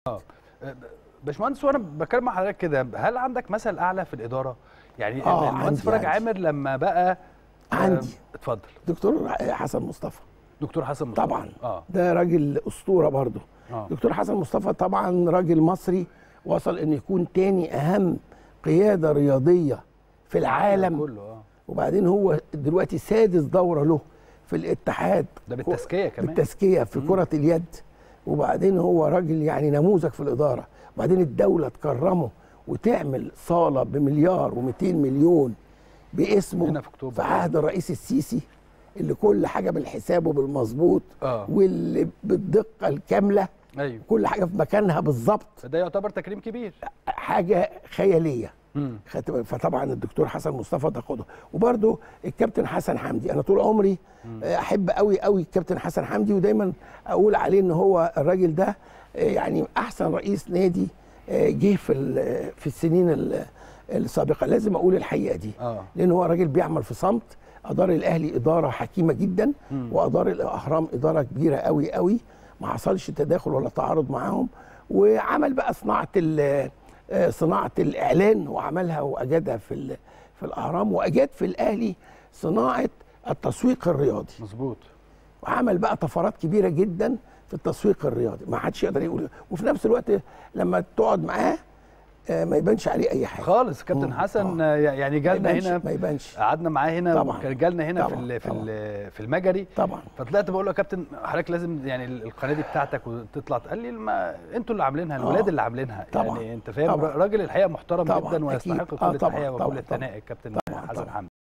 باشمهندس وانا بكلم مع حضرتك كده هل عندك مثل اعلى في الاداره يعني آه، المهندس عندي- فرج عندي. عامر لما بقى عندي. آه، اتفضل دكتور حسن مصطفى دكتور حسن مصطفى طبعا اه ده راجل اسطوره برضه اه دكتور حسن مصطفى طبعا راجل مصري وصل انه يكون تاني اهم قياده رياضيه في العالم كله اه وبعدين هو دلوقتي سادس دوره له في الاتحاد ده بالتزكيه كمان بالتزكيه في كره اليد وبعدين هو راجل يعني نموذج في الاداره وبعدين الدوله تكرمه وتعمل صاله بمليار و200 مليون باسمه هنا في أكتوبر. في عهد الرئيس السيسي اللي كل حاجه بالحساب وبالمظبوط اه واللي بالدقه الكامله ايوه كل حاجه في مكانها بالظبط ده يعتبر تكريم كبير حاجه خياليه امم خدت بالك؟ فطبعا الدكتور حسن مصطفى ده قدوه وبرده الكابتن حسن حمدي انا طول عمري احب قوي قوي الكابتن حسن حمدي ودايما اقول عليه ان هو الراجل ده آه، يعني احسن رئيس نادي آه، جه في ال- في السنين ال- السابقه لازم اقول الحقيقه دي اه لان هو راجل بيعمل في صمت ادار الاهلي اداره حكيمه جدا مم. وادار الاهرام اداره كبيره قوي قوي ما حصلش تداخل ولا تعارض معاهم وعمل بقى صناعه ال- آه، صناعه الاعلان وعملها واجادها في ال- في الاهرام واجاد في الاهلي صناعه التسويق الرياضي مظبوط وعمل بقى طفرات كبيره جدا في التسويق الرياضي ما حدش يقدر يقول وفي نفس الوقت لما تقعد معاه آه، ما يبانش عليه اي حاجه خالص كابتن مم. حسن آه. آه، يعني ما جالنا يبانش هنا ما يبانش قعدنا معاه هنا طبعاً. وكان جالنا هنا في طبعاً. ال في طبعاً. ال في المجري طبعا فطلعت بقول له يا كابتن حضرتك لازم يعني القناه دي بتاعتك وتطلع قال لي ما انتوا اللي عاملينها الولاد آه. اللي عاملينها طبعاً. يعني انت فاهم طبعاً. راجل الحقيقه محترم طبعاً. جدا أكيد. ويستحق كل آه، طبعاً. التحيه وكل طبعاً. الثناء الكابتن طبعاً. حسن طبعاً. حمدي